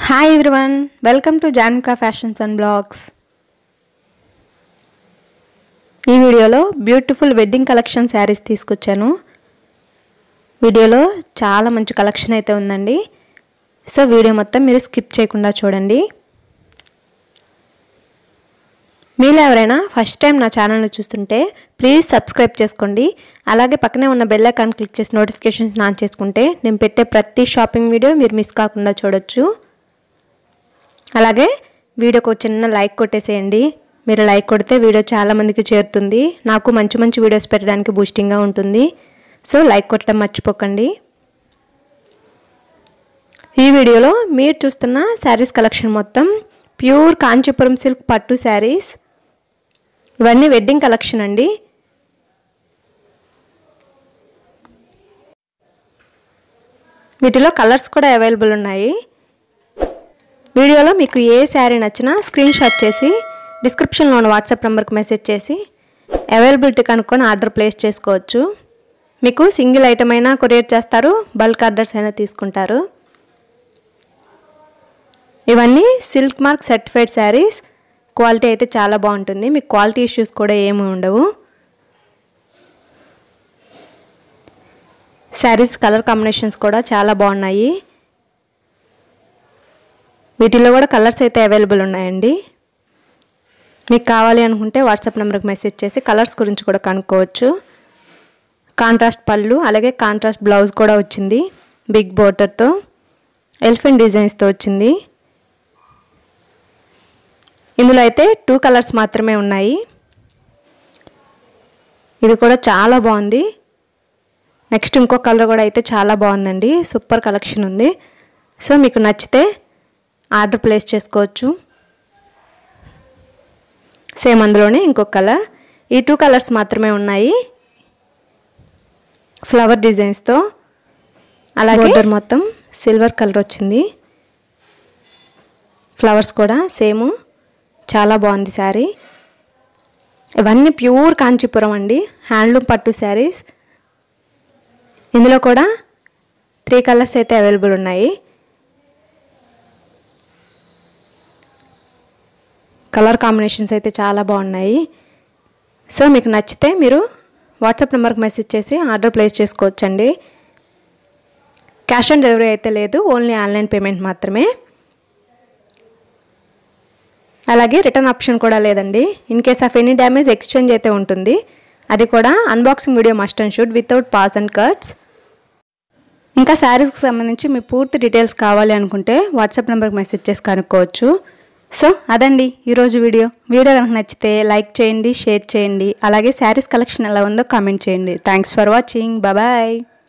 hi everyone welcome to Janka fashions and blogs ఈ వీడియోలో beautiful wedding collection saris తీసుకొచ్చాను వీడియోలో చాలా మంచి కలెక్షన్ అయితే ఉందండి సో వీడియో మొత్తం మీరు స్కిప్ చేయకుండా చూడండి మీలో ఎవరైనా ఫస్ట్ టైం నా ఛానల్ని చూస్తుంటే ప్లీజ్ సబ్స్క్రైబ్ చేసుకోండి అలాగే పక్కనే ఉన్న బెల్ ఐకాన్ క్లిక్ చేసి నోటిఫికేషన్స్ ఆన్ చేసుకుంటే నేను పెట్టే ప్రతి షాపింగ్ వీడియో మీరు మిస్ కాకుండా చూడొచ్చు అలాగే వీడియోకి చిన్న లైక్ కొట్టేసేయండి మీరు లైక్ కొడితే వీడియో చాలామందికి చేరుతుంది నాకు మంచి మంచి వీడియోస్ పెట్టడానికి బూస్టింగ్గా ఉంటుంది సో లైక్ కొట్టడం మర్చిపోకండి ఈ వీడియోలో మీరు చూస్తున్న శారీస్ కలెక్షన్ మొత్తం ప్యూర్ కాంచీపురం సిల్క్ పట్టు శారీస్ ఇవన్నీ వెడ్డింగ్ కలెక్షన్ అండి వీటిలో కలర్స్ కూడా అవైలబుల్ ఉన్నాయి వీడియోలో మీకు ఏ శారీ నచ్చినా స్క్రీన్ షాట్ చేసి డిస్క్రిప్షన్లో ఉన్న వాట్సాప్ నెంబర్కి మెసేజ్ చేసి అవైలబిలిటీ కనుక్కొని ఆర్డర్ ప్లేస్ చేసుకోవచ్చు మీకు సింగిల్ ఐటమ్ అయినా కొరియర్ చేస్తారు బల్క్ ఆర్డర్స్ అయినా తీసుకుంటారు ఇవన్నీ silk mark certified sarees quality అయితే చాలా బాగుంటుంది మీకు క్వాలిటీ ఇష్యూస్ కూడా ఏమి ఉండవు శారీస్ కలర్ కాంబినేషన్స్ కూడా చాలా బాగున్నాయి వీటిలో కూడా కలర్స్ అయితే అవైలబుల్ ఉన్నాయండి మీకు కావాలి అనుకుంటే వాట్సాప్ నెంబర్కి మెసేజ్ చేసి కలర్స్ గురించి కూడా కనుక్కోవచ్చు కాంట్రాస్ట్ పళ్ళు అలాగే కాంట్రాస్ట్ బ్లౌజ్ కూడా వచ్చింది బిగ్ బోర్డర్తో ఎలిఫెంట్ డిజైన్స్తో వచ్చింది ఇందులో అయితే టూ కలర్స్ మాత్రమే ఉన్నాయి ఇది కూడా చాలా బాగుంది నెక్స్ట్ ఇంకో కలర్ కూడా అయితే చాలా బాగుందండి సూపర్ కలెక్షన్ ఉంది సో మీకు నచ్చితే ఆర్డర్ ప్లేస్ చేసుకోవచ్చు సేమ్ అందులోనే ఇంకొక కలర్ ఈ టూ కలర్స్ మాత్రమే ఉన్నాయి ఫ్లవర్ డిజైన్స్తో అలాగే మొత్తం సిల్వర్ కలర్ వచ్చింది ఫ్లవర్స్ కూడా సేమ్ చాలా బాగుంది శారీ ఇవన్నీ ప్యూర్ కాంచీపురం అండి హ్యాండ్లూమ్ పట్టు శారీస్ ఇందులో కూడా త్రీ కలర్స్ అయితే అవైలబుల్ ఉన్నాయి కలర్ కాంబినేషన్స్ అయితే చాలా బాగున్నాయి సో మీకు నచ్చితే మీరు వాట్సాప్ నెంబర్కి మెసేజ్ చేసి ఆర్డర్ ప్లేస్ చేసుకోవచ్చండి క్యాష్ ఆన్ డెలివరీ అయితే లేదు ఓన్లీ ఆన్లైన్ పేమెంట్ మాత్రమే అలాగే రిటర్న్ ఆప్షన్ కూడా లేదండి in case of any damage exchange అయితే ఉంటుంది అది కూడా unboxing video must and shoot without pause and cuts ఇంకా శారీస్కి సంబంధించి మీ పూర్తి డీటెయిల్స్ కావాలి అనుకుంటే వాట్సాప్ నెంబర్కి మెసేజ్ చేసి కనుక్కోవచ్చు సో అదండి ఈరోజు వీడియో వీడియో కనుక నచ్చితే లైక్ చేయండి షేర్ చేయండి అలాగే శారీస్ కలెక్షన్ ఎలా ఉందో కామెంట్ చేయండి థ్యాంక్స్ ఫర్ వాచింగ్ బాయ్